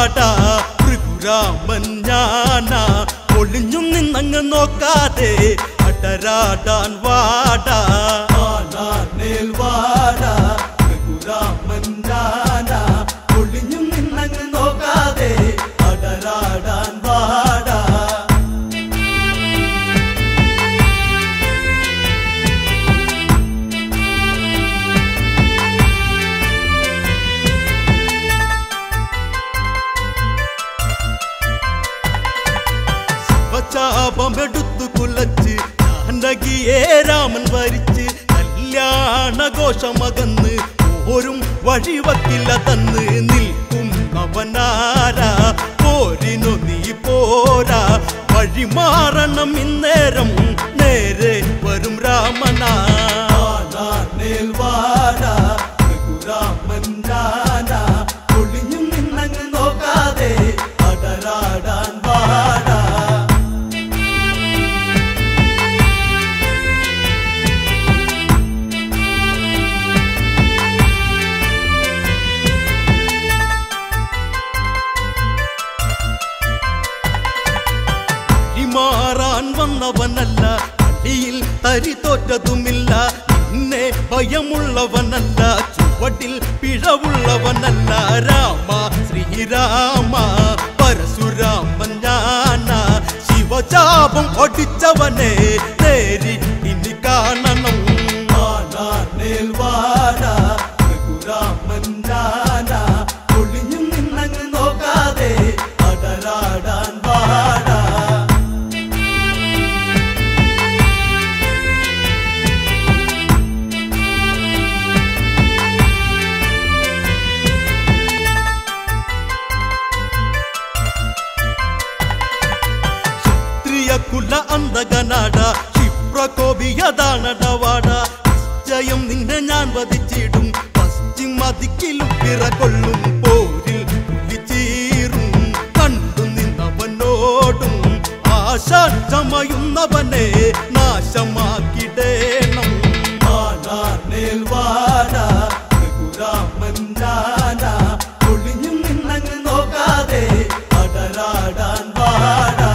വാടാ ഭൃഗുരാമൻ ഞാനാ ഒളിഞ്ഞും നിന്നങ്ങ് നോക്കാതെ അടരാടാൻ വാടാ ആനാനേൽ വാടാ ഭൃഗുരാമൻ ഞാനാ ഒളിഞ്ഞും നിന്നങ്ങ് നോക്കാതെ അടരാടാൻ വാടാ ശിവചാപമെടുത്തു കുലച്ച് ജാനകിയെ രാമൻ വരിച്ച് കല്യാണഘോഷമകന്ന് ഓരും വഴിവക്കില്ല തന്ന് നിൽക്കും അവനാരാ പോരിനു നീ പോരാ വഴി മാറണം ഇന്നേരം നേരെ വരും രാമനാ വാടാ രഘുരാമൻ ഞാനാ ഒളിഞ്ഞും നിന്നങ്ങ് നോക്കാതെ അടരാടാൻ വാടാ മാറാൻ വന്നവനല്ല അടിയിൽ തരി തോറ്റതുമില്ല നിന്നെ ഭയമുള്ളവനല്ല ചുവട്ടിൽ പിഴവുള്ളവനല്ല രാമ ശ്രീരാമ പരശുരാമൻ ഞാന ശിവചാപം ഒടിച്ചവനെ നേരി ഇനി കാണണം ആനാനേൽ വാടാ രഘുരാമൻ ഞാന ഒളിഞ്ഞും നിന്നങ്ങ് നോക്കാതെ അടരാടാൻ വാടാ ക്ഷത്രിയ കുല അന്തകനാട ക്ഷിപ്രകോപിയതാണടവാട നിശ്ചയം നിന്നെ ഞാൻ വധിച്ചിടും പശ്ചിമ ദിക്കിലും പിറകൊള്ളും പോരിൽ പുലിച്ചീറും കണ്ടു നിന്നവനോടും ആശ ചമയുന്നവനെ നാശമാക്കിടേണം ആനാനേൽ വാടാ രഘുരാമൻ ഞാനാ ഒളിഞ്ഞും നിന്നങ്ങ് നോക്കാതെ അടരാടാൻ വാടാ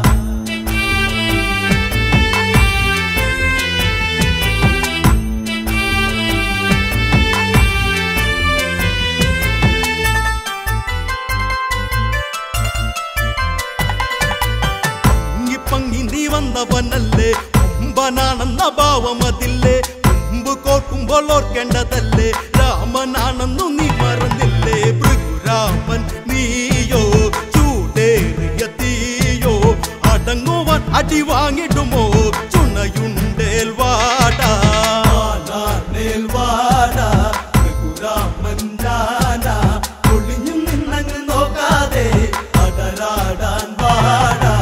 പങ്ങി പങ്ങി നീ വന്നവനല്ലേ കൊമ്പനാണെന്ന ഭാവമതില്ലേ കൊമ്പ് കോർക്കുമ്പോൾ ഓർക്കേണ്ടതല്ലേ രാമനാണെന്നു നീ മറന്നില്ലേ ഭൃഗുരാമൻ നീയോ ചൂടേറിയ തീയോ അടങ്ങുവാൻ അടി വാങ്ങിടുമോ ചുണയുണ്ടേൽ വാടാ നാനേൽ വാടാ രഘുരാമൻ ഞാനാ ഒളിഞ്ഞും നിന്നങ്ങ് നോക്കാതെ അടരാടാൻ വാടാ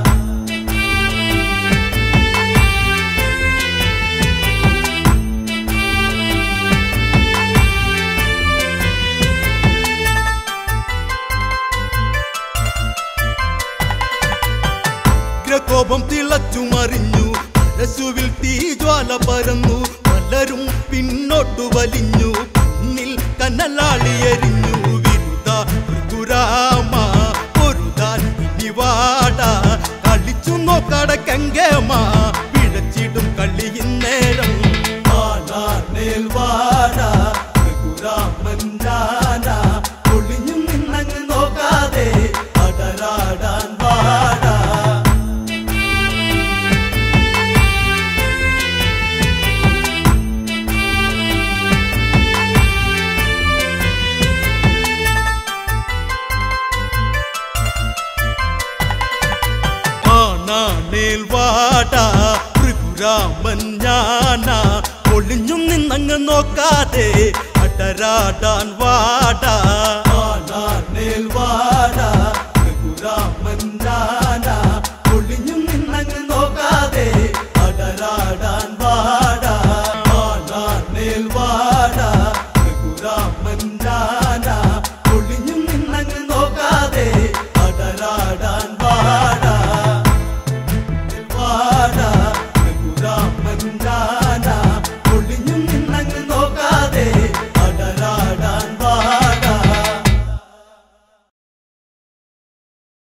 ഉഗ്രകോപം തിളച്ചു മറിഞ്ഞു പരശുവിൽ തീജ്വാല പരന്നു പലരും പിന്നോട്ടു വലിഞ്ഞു പിന്നിൽ കനലാളി എരിഞ്ഞു വിരുദ ഭൃഗുരാമ പൊരുതാൻ ഇനി വാടാ കളിച്ചു നോക്കട കങ്കേമ പിഴച്ചിടും കളി നേരം ആനാനേൽ വാടാ രഘുരാമൻ ഞാനാ ഒളിഞ്ഞും നിന്നങ്ങ് നോക്കാതെ അടരാടാൻ വാടാ ആനാനേൽ വാടാ ഭൃഗുരാമൻ ഞാനാ ഒളിഞ്ഞും നിന്നങ്ങ് നോക്കാതെ അടരാടാൻ വാടാ